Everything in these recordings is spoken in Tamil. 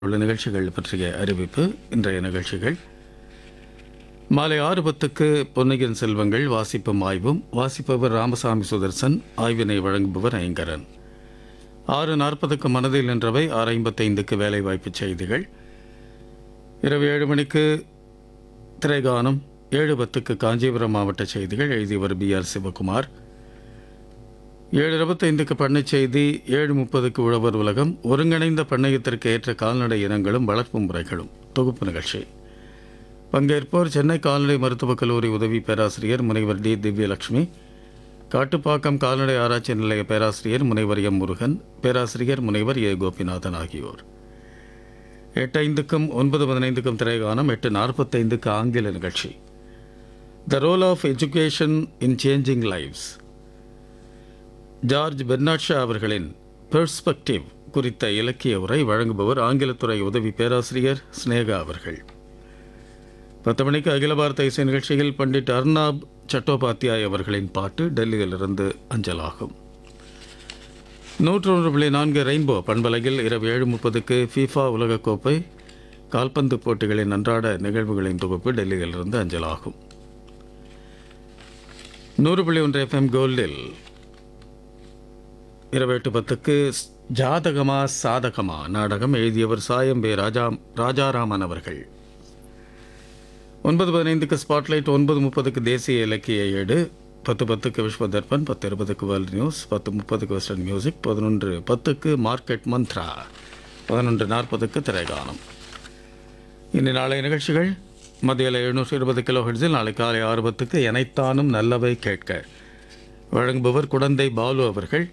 உள்ள நிகழ்ச்சிகள் பற்றிய அறிவிப்பு இன்றைய நிகழ்ச்சிகள் மாலை ஆறு பத்துக்கு பொன்னியின் செல்வங்கள் வாசிப்பும் ஆய்வும் வாசிப்பவர் ராமசாமி சுதர்சன் ஆய்வினை வழங்குபவர் ஐங்கரன் ஆறு நாற்பதுக்கு மனதில் நின்றவை ஆறு ஐம்பத்தைந்துக்கு வேலைவாய்ப்பு செய்திகள் இரவு ஏழு மணிக்கு திரைகானம் ஏழு பத்துக்கு காஞ்சிபுரம் மாவட்ட செய்திகள் எழுதியவர் பி ஆர் சிவகுமார் ஏழு இருபத்தைந்துக்கு பண்ணைச் செய்தி ஏழு முப்பதுக்கு உழவர் உலகம் ஒருங்கிணைந்த பண்ணையத்திற்கு ஏற்ற கால்நடை இனங்களும் வளர்ப்பு முறைகளும் தொகுப்பு நிகழ்ச்சி பங்கேற்போர் சென்னை கால்நடை மருத்துவக் கல்லூரி உதவி பேராசிரியர் முனைவர் டி திவ்யலட்சுமி காட்டுப்பாக்கம் கால்நடை ஆராய்ச்சி நிலைய பேராசிரியர் முனைவர் எம் முருகன் பேராசிரியர் முனைவர் ஏ கோபிநாதன் ஆகியோர் எட்டு ஐந்துக்கும் ஒன்பது பதினைந்துக்கும் திரைகானம் எட்டு நாற்பத்தைந்துக்கு ஆங்கில நிகழ்ச்சி the role of education in changing lives George Bernard Shaw அவர்களின் பெர்ஸ்பெக்டிவ் குறித்த இலக்கிய உரை வழங்குபவர் ஆங்கிலத்துறை உதவி பேராசிரியர் ஸ்னேகா அவர்கள் பத்து மணிக்கு அகில பாரத இசை நிகழ்ச்சியில் பண்டிட் அர்னாப் சட்டோபாத்யாய் அவர்களின் பாட்டு டெல்லியிலிருந்து அஞ்சலாகும் நூற்றொன்று புள்ளி நான்கு ரெயின்போ பண்பலையில் இரவு ஏழு முப்பதுக்கு ஃபீஃபா உலகக்கோப்பை கால்பந்து போட்டிகளின் அன்றாட நிகழ்வுகளின் தொகுப்பு டெல்லியிலிருந்து அஞ்சலாகும் நூறு புள்ளி ஒன்று எஃப்எம் கோல்டில் இரவு எட்டு பத்துக்கு ஜாதகமா சாதகமா நாடகம் எழுதியவர் சாயம் பே ராஜா ராஜாராமன் அவர்கள் ஒன்பது பதினைந்துக்கு ஸ்பாட்லைட் ஒன்பது முப்பதுக்கு தேசிய இலக்கிய ஏடு பத்து பத்துக்கு விஸ்வ தர்பன் பத்து இருபதுக்கு வேர்ல்ட் நியூஸ் பத்து முப்பதுக்கு வெஸ்டர்ன் மியூசிக் பதினொன்று பத்துக்கு மார்க்கெட் மந்த்ரா பதினொன்று நாற்பதுக்கு திரைகானம் இனி நாளைய நிகழ்ச்சிகள் மத்தியில் எழுநூற்றி இருபது கிலோ ஹெட்ஸில் நாளை காலை ஆறு பத்துக்கு எனைத்தானும் நல்லவை கேட்க வழங்குபவர் குடந்தை பாலு அவர்கள்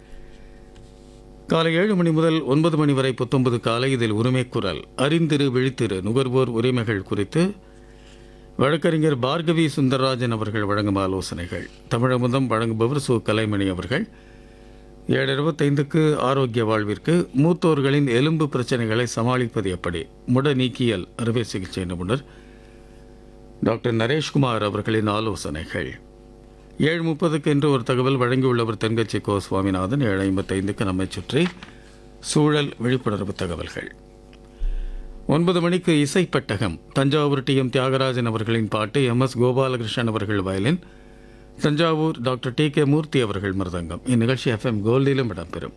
காலை ஏழு மணி முதல் ஒன்பது மணி வரை புத்தொன்பது காலை இதில் உரிமை குரல் அறிந்திரு விழித்திரு நுகர்வோர் உரிமைகள் குறித்து வழக்கறிஞர் பார்கவி சுந்தரராஜன் அவர்கள் வழங்கும் ஆலோசனைகள் தமிழமுதம் வழங்குபவர் சு கலைமணி அவர்கள் ஏழு இருபத்தைந்துக்கு ஆரோக்கிய வாழ்விற்கு மூத்தோர்களின் எலும்பு பிரச்சனைகளை சமாளிப்பது எப்படி முட நீக்கியல் அறுவை சிகிச்சை நிபுணர் டாக்டர் நரேஷ்குமார் அவர்களின் ஆலோசனைகள் ஏழு முப்பதுக்கு என்று ஒரு தகவல் வழங்கியுள்ளவர் தென்கட்சி கோ சுவாமிநாதன் ஏழு ஐம்பத்தைந்துக்கு நம்மை சுற்றி சூழல் விழிப்புணர்வு தகவல்கள் ஒன்பது மணிக்கு இசைப்பட்டகம் தஞ்சாவூர் டி எம் தியாகராஜன் அவர்களின் பாட்டு எம் எஸ் கோபாலகிருஷ்ணன் அவர்கள் violin Thanjavur doctor T K Murthy அவர்கள் மிருதங்கம் இந்நிகழ்ச்சி எஃப்எம் கோல்டிலும் இடம்பெறும்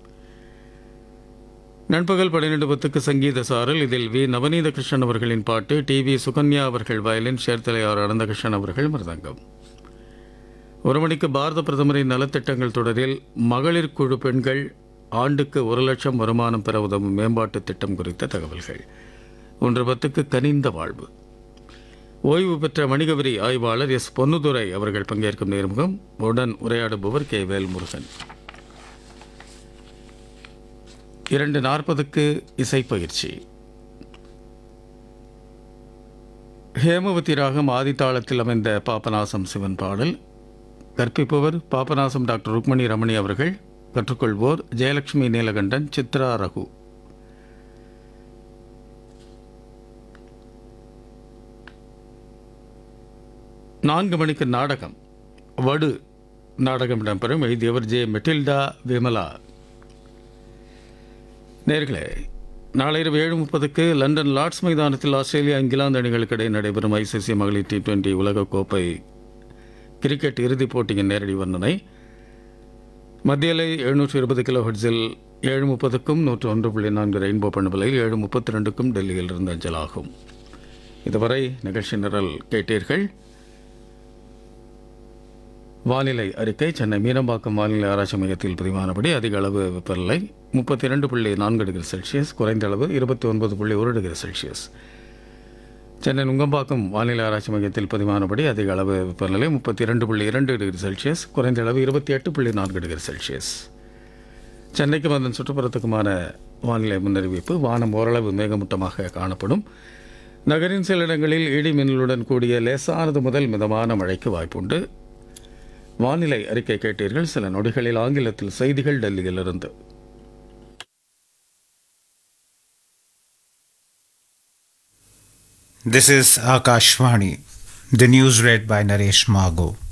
நண்பகல் பன்னிரெண்டு பத்துக்கு சங்கீத சாரல் இதில் வி நவநீத கிருஷ்ணன் அவர்களின் பாட்டு டி வி சுகன்யா அவர்கள் வயலின் சேர்த்தலையார் அனந்தகிருஷ்ணன் அவர்கள் மிருதங்கம் ஒரு மணிக்கு பாரத பிரதமரின் நலத்திட்டங்கள் தொடரில் மகளிர் குழு பெண்கள் ஆண்டுக்கு ஒரு லட்சம் வருமானம் பெற உதவும் மேம்பாட்டு திட்டம் குறித்த தகவல்கள் ஒன்று பத்துக்கு கனிந்த வாழ்வு ஓய்வு பெற்ற வணிகவரி ஆய்வாளர் எஸ் பொன்னுதுரை அவர்கள் பங்கேற்கும் நேர்முகம் உடன் உரையாடுபவர் கே வேல்முருகன் இரண்டு நாற்பதுக்கு இசைப்பயிற்சி ஹேமவதி ராகம் ஆதித்தாளத்தில் அமைந்த பாபநாசம் சிவன் பாடல் கற்பிப்பவர் பாபநாசம் டாக்டர் ருக்மணி ரமணி அவர்கள் கற்றுக்கொள்வோர் ஜெயலட்சுமி நீலகண்டன் சித்ரா ரகு நான்கு மணிக்கு நாடகம் வடு நாடகம் இடம்பெறும் எழுதியவர் ஜே மெட்டில்டா விமலா நேர்களே நாளை இரவு ஏழு முப்பதுக்கு லண்டன் லார்ட்ஸ் மைதானத்தில் ஆஸ்திரேலியா இங்கிலாந்து அணிகளுக்கு இடையே நடைபெறும் ஐசிசி மகளிர் டி டுவெண்டி உலகக்கோப்பை கிரிக்கெட் இறுதிப் போட்டியின் நேரடி வர்ணனை மத்தியலை எழுநூற்றி இருபது கிலோ ஹெட்ஸில் ஏழு முப்பதுக்கும் நூற்று ஒன்று புள்ளி நான்கு ரெயின்போ பண்பலையில் ஏழு முப்பத்தி ரெண்டுக்கும் டெல்லியில் இருந்து அஞ்சலாகும் இதுவரை நிகழ்ச்சி நிரல் கேட்டீர்கள் வானிலை அறிக்கை சென்னை மீனம்பாக்கம் வானிலை ஆராய்ச்சி மையத்தில் பதிவானபடி அதிக அளவு வெப்பநிலை முப்பத்தி இரண்டு புள்ளி நான்கு டிகிரி செல்சியஸ் குறைந்த அளவு இருபத்தி ஒன்பது புள்ளி ஒரு டிகிரி செல்சியஸ் சென்னை நுங்கம்பாக்கம் வானிலை ஆராய்ச்சி மையத்தில் பதிவானபடி அதிக அளவு வெப்பநிலை முப்பத்தி இரண்டு புள்ளி இரண்டு டிகிரி செல்சியஸ் குறைந்த அளவு இருபத்தி எட்டு புள்ளி நான்கு டிகிரி செல்சியஸ் சென்னைக்கும் அதன் சுற்றுப்புறத்துக்குமான வானிலை முன்னறிவிப்பு வானம் ஓரளவு மேகமூட்டமாக காணப்படும் நகரின் சில இடங்களில் இடி மின்னலுடன் கூடிய லேசானது முதல் மிதமான மழைக்கு வாய்ப்புண்டு வானிலை அறிக்கை கேட்டீர்கள் சில நொடிகளில் ஆங்கிலத்தில் செய்திகள் டெல்லியிலிருந்து This is Akashvani. The news read by Naresh Mago.